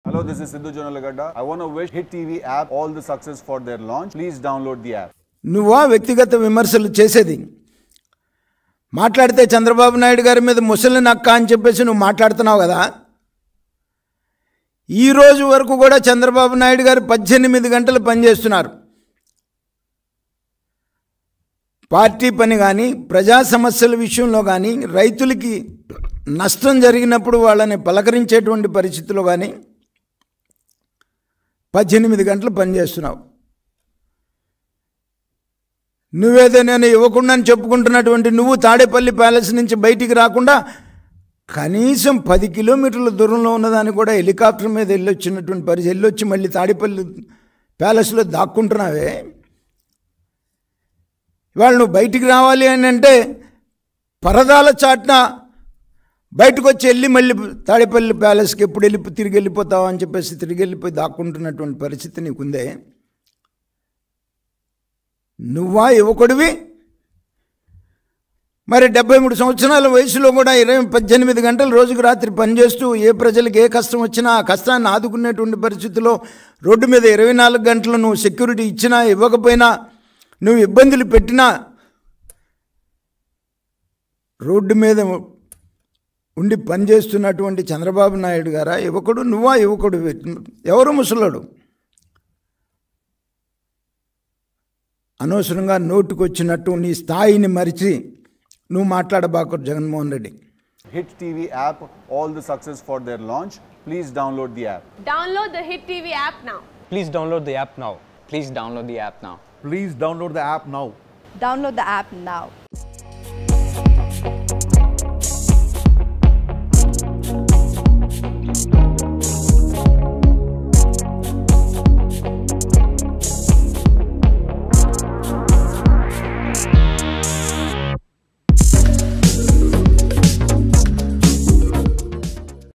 Hello, this is Sidhu Jonalagada. I want to wish Hit TV app all the success for their launch. Please download the app. నువ్వా వ్యక్తిగత విమర్శలు చేసేది మాట్లాడితే చంద్రబాబు నాయుడు గారి మీద ముసలి నక్క అని చెప్పేసి నువ్వు మాట్లాడుతున్నావు కదా ఈ రోజు వరకు కూడా చంద్రబాబు నాయుడు గారు పద్దెనిమిది గంటలు పనిచేస్తున్నారు పార్టీ పని కానీ ప్రజా సమస్యల విషయంలో కానీ రైతులకి నష్టం జరిగినప్పుడు వాళ్ళని పలకరించేటువంటి పరిస్థితిలో కానీ పద్దెనిమిది గంటలు పనిచేస్తున్నావు నువ్వేదో నేను ఇవ్వకుండా అని చెప్పుకుంటున్నటువంటి నువ్వు తాడేపల్లి ప్యాలెస్ నుంచి బయటికి రాకుండా కనీసం పది కిలోమీటర్ల దూరంలో ఉన్నదాన్ని కూడా హెలికాప్టర్ మీద వెళ్ళొచ్చినటువంటి పరిస్థితి వెళ్ళొచ్చి మళ్ళీ తాడేపల్లి ప్యాలెస్లో దాక్కుంటున్నావే ఇవాళ నువ్వు బయటికి రావాలి అని అంటే పరదాల చాట్న బయటకు వచ్చి వెళ్ళి మళ్ళీ తాడేపల్లి ప్యాలెస్కి ఎప్పుడు వెళ్ళి తిరిగి వెళ్ళిపోతావు అని చెప్పేసి తిరిగి వెళ్ళిపోయి దాక్కుంటున్నటువంటి పరిస్థితి నీకుందే నువ్వా యువకుడివి మరి డెబ్బై మూడు సంవత్సరాల వయసులో కూడా ఇరవై పద్దెనిమిది గంటలు రోజుకు రాత్రి పనిచేస్తూ ఏ ప్రజలకు ఏ కష్టం వచ్చినా ఆ కష్టాన్ని ఆదుకునేటువంటి పరిస్థితుల్లో రోడ్డు మీద ఇరవై నాలుగు గంటలు నువ్వు సెక్యూరిటీ ఇచ్చినా ఇవ్వకపోయినా నువ్వు ఇబ్బందులు పెట్టినా రోడ్డు మీద ఉండి పనిచేస్తున్నటువంటి చంద్రబాబు నాయుడు గారా యువకుడు నువ్వా యువకుడు ఎవరు ముసలోడు అనవసరంగా నోటుకొచ్చినట్టు నీ స్థాయిని మరిచి నువ్వు మాట్లాడబాకు Jaganmohan Reddy Hit TV app all the success for their launch. Please download the app. Download the Hit TV app now. Please download the app now. Please download the app now. Please download the app now. Download the app now.